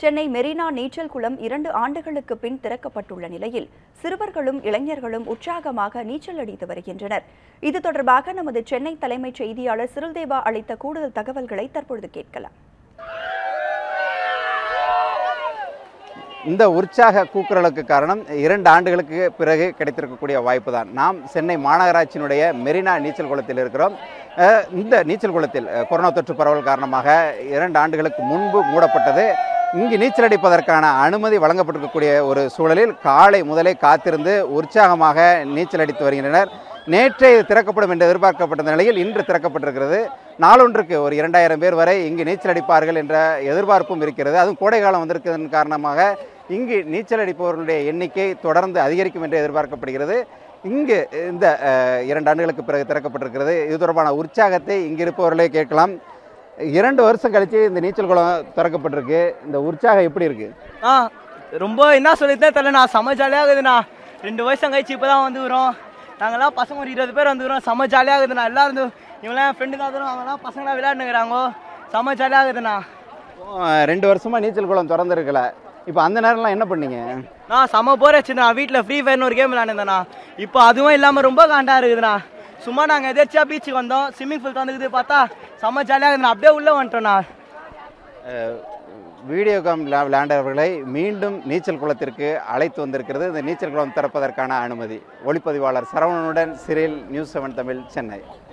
சென்னை மெரினா நீச்சல் குளம் இரண்டு ஆண்டுகளுக்கு பின் திறக்கப்பட்டுள்ள நிலையில் சிறுவர்களும் இளைஞர்களும் உற்சாகமாக நீச்சல் அடித்து வருகின்றனர் இது தொடர்பாக நமது சென்னை தலைமைச் செய்தியாளர் சிறுல்தேவா அளித்த கூடுதல் தகவல்களை தற்பொழுது கேட்கலாம் இந்த உற்சாக கூக்குரலுக்கு காரணம் இரண்டு ஆண்டுகளுக்கு பிறகு கிடைத்திருக்கக்கூடிய வாய்ப்பு தான் நாம் சென்னை மாநகராட்சியினுடைய மெரினா நீச்சல் குளத்தில் இருக்கிறோம் அஹ், இந்த நீச்சல் குளத்தில் அஹ், கொரோனா தொற்று பரவல் காரணமாக இரண்டு ஆண்டுகளுக்கு முன்பு மூடப்பட்டது இங்கு நீச்சல் அடிப்பதற்கான அனுமதி வழங்கப்பட்டிருக்கக்கூடிய ஒரு சூழலில் காலை முதலே காத்திருந்து உற்சாகமாக நீச்சல் அடித்து வருகின்றனர் நேற்றே இது திறக்கப்படும் என்று எதிர்பார்க்கப்பட்ட நிலையில் இன்று திறக்கப்பட்டிருக்கிறது நாளொன்றுக்கு ஒரு இரண்டாயிரம் பேர் வரை இங்கு நீச்சல் அடிப்பார்கள் என்ற எதிர்பார்ப்பும் இருக்கிறது அதுவும் கோடை காலம் வந்திருக்கிறதன் காரணமாக இங்கு நீச்சல் அடிப்பவர்களுடைய எண்ணிக்கை தொடர்ந்து அதிகரிக்கும் என்று எதிர்பார்க்கப்படுகிறது இங்கு இந்த அஹ், இரண்டு ஆண்டுகளுக்கு பிறகு திறக்கப்பட்டிருக்கிறது இது தொடர்பான உற்சாகத்தை இங்கு இருப்பவர்களே கேட்கலாம் இரண்டு வருஷம் கழிச்சு இந்த நீச்சல் குளம் திறக்கப்பட்டிருக்கு இந்த உற்சாகம் எப்படி இருக்கு ஆ ரொம்ப என்ன சொல்லிட்டே தெரியலண்ணா செம்ம ஜாலியாக இருக்குதுண்ணா ரெண்டு வருஷம் கழிச்சு இப்போ தான் வந்துக்கிறோம் நாங்கள்லாம் பசங்க ஒரு இருபது பேர் வந்துக்கிறோம் செம்ம ஜாலியாக இருக்குதுண்ணா எல்லாரும் வந்து இவங்களாம் என் ஃப்ரெண்டு தான் வரும் அவங்களாம் பசங்களாம் விளையாடுனுங்கிறாங்க செம்ம ஜாலியாக இருக்குதுண்ணா அஹ், ரெண்டு வருஷமா நீச்சல் குளம் திறந்திருக்கல இப்போ அந்த நேரம்லாம் என்ன பண்ணீங்க நான் செம்ம போர் வச்சுண்ணா வீட்டில் ஃப்ரீ ஃபயர்னு ஒரு கேம் விளையாண்டுருந்தேண்ணா இப்போ அதுவும் இல்லாமல் ரொம்ப காண்டா இருக்குதுண்ணா சும்மா நாங்கள் எதிர்ச்சியா பீச்சுக்கு வந்தோம் ஸ்விம்மிங் பூல் திறந்துக்குது பார்த்தா செம்ம ஜாலியாக இருக்குதுண்ணா அப்படியே உள்ளே வந்துட்டோண்ணா வீடியோ காம் விளா- விளையாண்டவர்களை மீண்டும் நீச்சல் குளத்திற்கு அழைத்து வந்திருக்கிறது இந்த நீச்சல் குளம் திறப்பதற்கான அனுமதி ஒளிப்பதிவாளர் சரவணனுடன் Cyril news seven Tamil Chennai